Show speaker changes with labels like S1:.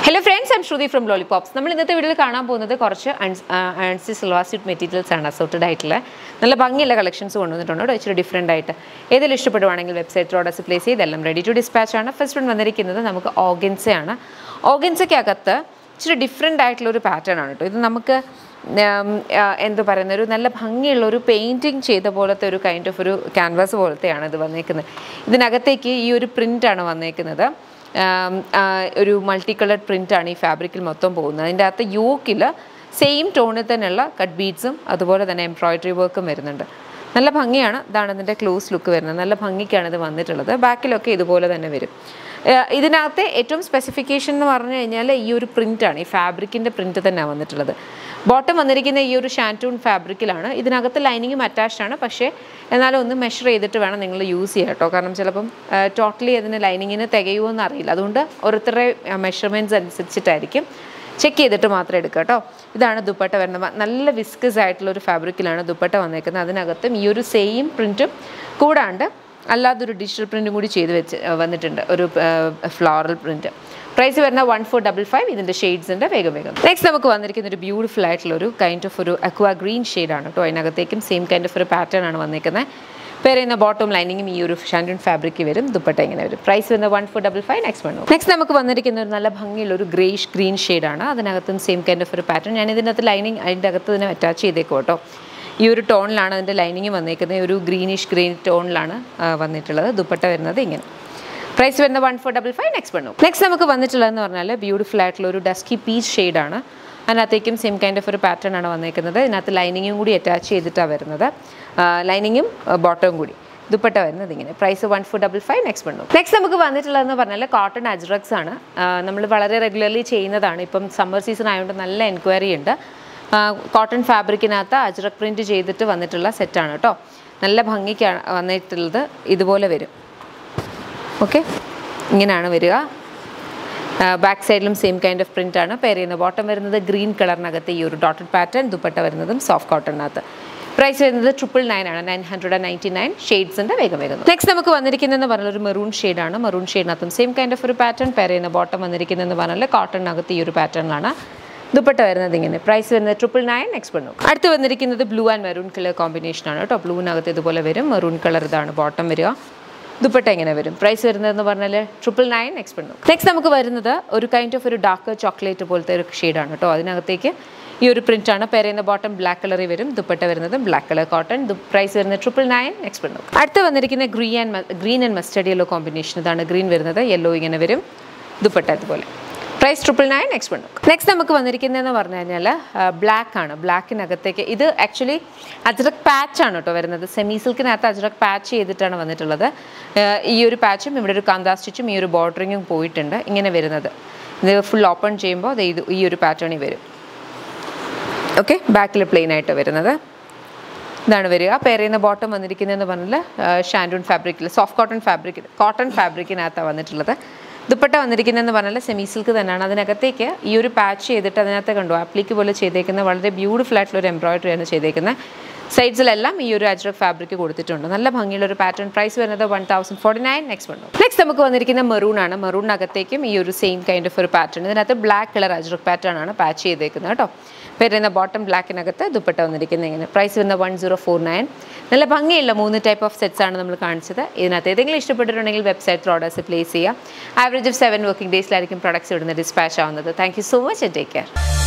S1: hello friends I'm Shruti from Lollipops നമ്മൾ ഇന്നത്തെ വീഡിയോയിൽ കാണാൻ പോകുന്നത് കുറച്ച് ആൻസി സിൽവാർ സ്യൂട്ട് മെറ്റീരിയൽസ് ആണ് അസോർട്ടഡ് ആയിട്ടുള്ള നല്ല ഭംഗിയുള്ള കളക്ഷൻസ് കൊണ്ടുവന്നിട്ടുണ്ട് കേട്ടോ ഇച്ചിരി ഡിഫറെൻ്റ് ആയിട്ട് ഏതെങ്കിലും ഇഷ്ടപ്പെടുവാണെങ്കിൽ വെബ്സൈറ്റ് ഓർഡേഴ്സ് പ്ലേസ് ചെയ്ത് എല്ലാം റെഡി ടു ഡിസ്പാച്ച് ആണ് ഫസ്റ്റ് വൺ വന്നിരിക്കുന്നത് നമുക്ക് ഓഗൻസയാണ് ഓഗൻസയ്ക്കകത്ത് ഇച്ചിരി ഡിഫറെൻ്റ് ആയിട്ടുള്ള ഒരു പാറ്റേൺ ആണ് കേട്ടോ ഇത് നമുക്ക് ഉം, ആ, എന്ത് പറയുന്ന ഒരു നല്ല ഭംഗിയുള്ള ഒരു പെയിൻറ്റിങ് ചെയ്ത പോലത്തെ ഒരു കൈൻഡ് ഓഫ് ഒരു ക്യാൻവാസ് പോലത്തെയാണ് ഇത് വന്നേക്കുന്നത് ഇതിനകത്തേക്ക് ഈ ഒരു പ്രിൻ്റാണ് വന്നേക്കുന്നത് ആം, ആ, ഒരു മൾട്ടി കളർഡ് പ്രിൻ്റാണ് ഈ ഫാബ്രിക്കിൽ മൊത്തം പോകുന്നത് അതിൻ്റെ അകത്ത് യോക്കിൽ സെയിം ടോണിൽ തന്നെയുള്ള കട്ട് ബീഡ്സും അതുപോലെ തന്നെ എംബ്രോയിഡറി വർക്കും വരുന്നുണ്ട് നല്ല ഭംഗിയാണ് ഇതാണ് ഇതിൻ്റെ ക്ലോസ് ലുക്ക് വരുന്നത് നല്ല ഭംഗിക്കാണ് ഇത് വന്നിട്ടുള്ളത് ബാക്കിലൊക്കെ ഇതുപോലെ തന്നെ വരും ഏഹ് ഇതിനകത്ത് ഏറ്റവും സ്പെസിഫിക്കേഷൻ എന്ന് പറഞ്ഞു കഴിഞ്ഞാൽ ഈ ഒരു പ്രിൻ്റാണ് ഈ ഫാബ്രിക്കിൻ്റെ പ്രിൻ്റ് തന്നെയാണ് വന്നിട്ടുള്ളത് ബോട്ടം വന്നിരിക്കുന്ന ഈ ഒരു ഷാൻറ്റൂൺ ഫാബ്രിക്കിലാണ് ഇതിനകത്ത് ലൈനിങ്ങും അറ്റാച്ച്ഡ് ആണ് പക്ഷേ എന്നാലും ഒന്ന് മെഷർ ചെയ്തിട്ട് വേണം നിങ്ങൾ യൂസ് ചെയ്യുക കേട്ടോ കാരണം ചിലപ്പം ടോട്ടലി അതിന് ലൈനിങ്ങിന് തികയുമോ എന്ന് അറിയില്ല അതുകൊണ്ട് ഓരോരുത്തരുടെ മെഷർമെൻറ്റ്സ് അനുസരിച്ചിട്ടായിരിക്കും ചെക്ക് ചെയ്തിട്ട് മാത്രം എടുക്കുക കേട്ടോ ഇതാണ് ദുപ്പട്ട വരുന്നത് മ- നല്ല വിസ്കസ് ആയിട്ടുള്ള ഒരു ഫാബ്രിക്കിലാണ് ദുപ്പട്ട വന്നേക്കുന്നത് അതിനകത്തും ഈ ഒരു സെയിം പ്രിൻറ്റും കൂടാണ്ട് അല്ലാതൊരു ഡിജിറ്റൽ പ്രിൻറ്റും കൂടി ചെയ്ത് വെച്ച് ആ, വന്നിട്ടുണ്ട് ഒരു ഫ്ലോറൽ പ്രിൻറ്റ് പ്രൈസ് വരുന്ന വൺ ഫോർ ഡബിൾ ഫൈവ് ഇതിൻ്റെ ഷെയ്ഡ്സിൻ്റെ വേഗം വേഗം നെക്സ്റ്റ് നമുക്ക് വന്നിരിക്കുന്ന ഒരു ബ്യൂട്ടിഫുൾ ആയിട്ടുള്ള ഒരു കൈൻഡ് ഓഫ് ഒരു അക്വാ ഗ്രീൻ ഷെയ്ഡാണ് കേട്ടോ അതിനകത്തേക്കും സെയിം കൈൻഡ് ഓഫ് ഒരു പാറ്റേൺ ആണ് വന്നിരിക്കുന്നത് പേരുന്ന ബോട്ടം ലൈനിങ്ങും ഈ ഒരു ഷാൻഡൻ ഫാബ്രിക് വരും ദുപ്പട്ട ഇങ്ങനെ വരും പ്രൈസ് വരുന്ന one four double five next one next നമുക്ക് വന്നിരിക്കുന്ന ഒരു നല്ല ഭംഗിയുള്ള ഒരു ഗ്രേഷ് ഗ്രീൻ ഷെയ്ഡാണ് അതിനകത്തും സെയിം കൈൻഡ് ഓഫ് ഒരു പാറ്റേൺ ഞാൻ ഇതിനകത്ത് ലൈനിങ് അതിൻ്റെ അകത്ത് തന്നെ അറ്റാച്ച് ചെയ്തേക്കും കേട്ടോ ഈ ഒരു ടോണിലാണ് അതിൻ്റെ ലൈനിങ് വന്നേക്കുന്നത് ഒരു ഗ്രീനിഷ് ഗ്രീൻ ടോണിലാണ് ആ, വന്നിട്ടുള്ളത് ദുപ്പട്ട വരുന്നത് ഇങ്ങനെ പ്രൈസ് വരുന്ന one four double five next one next നമുക്ക് വന്നിട്ടുള്ളതെന്ന് പറഞ്ഞാൽ ബ്യൂട്ടിഫുൾ ആയിട്ടുള്ള ഒരു ഡസ്കി പീച്ച് ഷെയ്ഡാണ് അതിനകത്തേക്കും സെയിം കൈൻഡ് ഓഫ് ഒരു പാറ്റേൺ ആണ് വന്നേക്കുന്നത് ഇതിനകത്ത് ലൈനിങ്ങും കൂടി അറ്റാച്ച് ചെയ്തിട്ടാണ് വരുന്നത് ലൈനിങ്ങും ബോട്ടവും കൂടി ദുപ്പട്ട വരുന്നത് ഇങ്ങനെ price one four double five next one next നമുക്ക് വന്നിട്ടുള്ളതെന്ന് പറഞ്ഞാൽ കോട്ടൺ അജ്രക്സ് ആണ് നമ്മൾ വളരെ റെഗുലർലി ചെയ്യുന്നതാണ് ഇപ്പം സമ്മർ സീസൺ ആയതുകൊണ്ട് നല്ല എൻക്വയറി ഉണ്ട് കോട്ടൺ ഫാബ്രിക്കിനകത്ത് അജ്രക് പ്രിൻറ്റ് ചെയ്തിട്ട് വന്നിട്ടുള്ള സെറ്റാണ് കേട്ടോ നല്ല ഭംഗിക്കാണ് വന്നിട്ടുള്ളത് ഇതുപോലെ വരും ഓക്കെ ഇങ്ങനെയാണ് വരിക ബാക്ക് സൈഡിലും സെയിം കൈൻഡ് ഓഫ് പ്രിൻ്റ് ആണ് പെയർ ചെയ്യുന്നത് ബോട്ടം വരുന്നത് ഗ്രീൻ കളറിനകത്ത് ഈ ഒരു ഡോട്ടഡ് പാറ്റേൺ ദുപ്പട്ട വരുന്നതും സോഫ്റ്റ് കോട്ടണിനകത്ത് പ്രൈസ് വരുന്നത് ട്രിപ്പിൾ നയൻ ആണ് nine hundred and ninety nine ഷെയ്ഡ്സിൻ്റെ വേഗം വേഗം നെക്സ്റ്റ് നമുക്ക് വന്നിരിക്കുന്നതെന്ന് പറഞ്ഞാൽ ഒരു മെറൂൺ ഷെയ്ഡാണ് മെറൂൺ ഷെയ്ഡിനകത്തും സെയിം കൈൻഡ് ഓഫ് ഒരു പാറ്റേൺ പെയർ ചെയ്യുന്ന ബോട്ടം വന്നിരിക്കുന്നതെന്ന് പറഞ്ഞാൽ കോട്ടണിനകത്ത് ഈ ഒരു പാറ്റേണിലാണ് ദുപ്പട്ട വരുന്നത് ഇങ്ങനെ പ്രൈസ് വരുന്നത് ട്രിപ്പിൾ നയൻ നെക്സ്റ്റ് വണ്ണു അടുത്ത് വന്നിരിക്കുന്നത് blue and maroon colour combination ആണ് കേട്ടോ ബ്ലൂവിനകത്ത് ഇതുപോലെ വരും മെറൂൺ കളർ ഇതാണ് ബോട്ടം വരിക ദുപ്പട്ട എങ്ങനെ വരും പ്രൈസ് വരുന്നതെന്ന് പറഞ്ഞാൽ triple nine next one next നമുക്ക് വരുന്നത് ഒരു കൈൻഡ് ഓഫ് ഒരു ഡാർക്ക് ചോക്ലേറ്റ് പോലത്തെ ഒരു ഷെയ്ഡാണ് കേട്ടോ അതിനകത്തേക്ക് ഈ ഒരു പ്രിന്റ് ആണ് പേര് ചെയ്യുന്ന ബോട്ടം ബ്ലാക്ക് കളറിൽ വരും ദുപ്പട്ട വരുന്നത് ബ്ലാക്ക് കളർ കോട്ടൺ പ്രൈസ് വരുന്നത് ട്രിപ്പിൾ നയൻ നെക്സ്റ്റ് വണ്ണു അടുത്ത് വന്നിരിക്കുന്ന green and green and mustard yellow combination ഇതാണ് ഗ്രീൻ വരുന്നത് യെല്ലോ ഇങ്ങനെ വരും ദുപ്പട്ട ഇതുപോലെ price triple nine next one next നമുക്ക് വന്നിരിക്കുന്നതെന്ന് പറഞ്ഞു കഴിഞ്ഞാൽ ബ്ലാക്ക് ആണ് ബ്ലാക്കിനകത്തേക്ക് ഇത് ആക്ച്വലി അജ്രക് പാച്ച് ആണ് കേട്ടോ വരുന്നത് സെമി സിൽക്കിനകത്ത് അജ്രക് പാച്ച് ചെയ്തിട്ടാണ് വന്നിട്ടുള്ളത് ആ, ഈ ഒരു പാച്ചും ഇവിടെ ഒരു കാന്താ സ്റ്റിച്ചും ഈ ഒരു ബോർഡറിങ്ങും പോയിട്ടുണ്ട് ഇങ്ങനെ വരുന്നത് ഇത് ഫുൾ ഓപ്പൺ ചെയ്യുമ്പോൾ ദേ ഇത് ഈ ഒരു പാറ്റേണിൽ വരും ഓക്കെ ബാക്കിൽ പ്ലെയിൻ ആയിട്ട് വരുന്നത് ഇതാണ് വരിക പെയർ ചെയ്യുന്ന ബോട്ടം വന്നിരിക്കുന്നതെന്ന് പറഞ്ഞാൽ ഷാൻഡൂൺ ഫാബ്രിക്കിൽ സോഫ്റ്റ് കോട്ടൺ ഫാബ്രിക് കോട്ടൺ ഫാബ്രിക്കിനകത്താണ് വന്നിട്ടുള്ളത് ദുപ്പട്ട വന്നിരിക്കുന്നതെന്ന് പറഞ്ഞാൽ സെമി സിൽക്ക് തന്നെയാണ് അതിനകത്തേക്ക് ഈ ഒരു പാച്ച് ചെയ്തിട്ട് അതിനകത്ത് കണ്ടു ആപ്ലിക്ക് പോലെ ചെയ്തേക്കുന്ന വളരെ ബ്യൂട്ടിഫുൾ ആയിട്ടുള്ള ഒരു എംബ്രോയിഡറിയാണ് ചെയ്തേക്കുന്നത് സൈഡ്സിലെല്ലാം ഈ ഒരു അജ്രക് ഫാബ്രിക് കൊടുത്തിട്ടുണ്ട് നല്ല ഭംഗിയുള്ള ഒരു പാറ്റേൺ പ്രൈസ് വരുന്നത് one thousand forty nine next one next നമുക്ക് വന്നിരിക്കുന്ന മെറൂൺ ആണ് മെറൂണിനകത്തേക്കും ഈ ഒരു സെയിം കൈൻഡ് ഓഫ് ഒരു പാറ്റേൺ ഇതിനകത്ത് ബ്ലാക്ക് കളർ അജ്രക് പാറ്റേൺ ആണ് പാച്ച് ചെയ്തേക്കുന്നത് കേട്ടോ വരുന്ന ബോട്ടം ബ്ലാക്കിനകത്ത് ദുപ്പട്ട വന്നിരിക്കുന്നത് ഇങ്ങനെ പ്രൈസ് വരുന്ന വൺ സീറോ ഫോർ നയൻ നല്ല ഭംഗിയുള്ള മൂന്ന് ടൈപ്പ് ഓഫ് സെറ്റ്സ് ആണ് നമ്മൾ കാണിച്ചത് ഇതിനകത്ത് ഏതെങ്കിലും ഇഷ്ടപ്പെട്ടിട്ടുണ്ടെങ്കിൽ വെബ്സൈറ്റിൽ ഓർഡേഴ്സ് പ്ലേസ് ചെയ്യുക ആവറേജ് ഓഫ് സെവൻ വർക്കിംഗ് ഡേയ്സിലായിരിക്കും പ്രൊഡക്ട്സ് ഇവിടുന്ന് ഡിസ്പാച്ച് ആവുന്നത് thank you so much and take care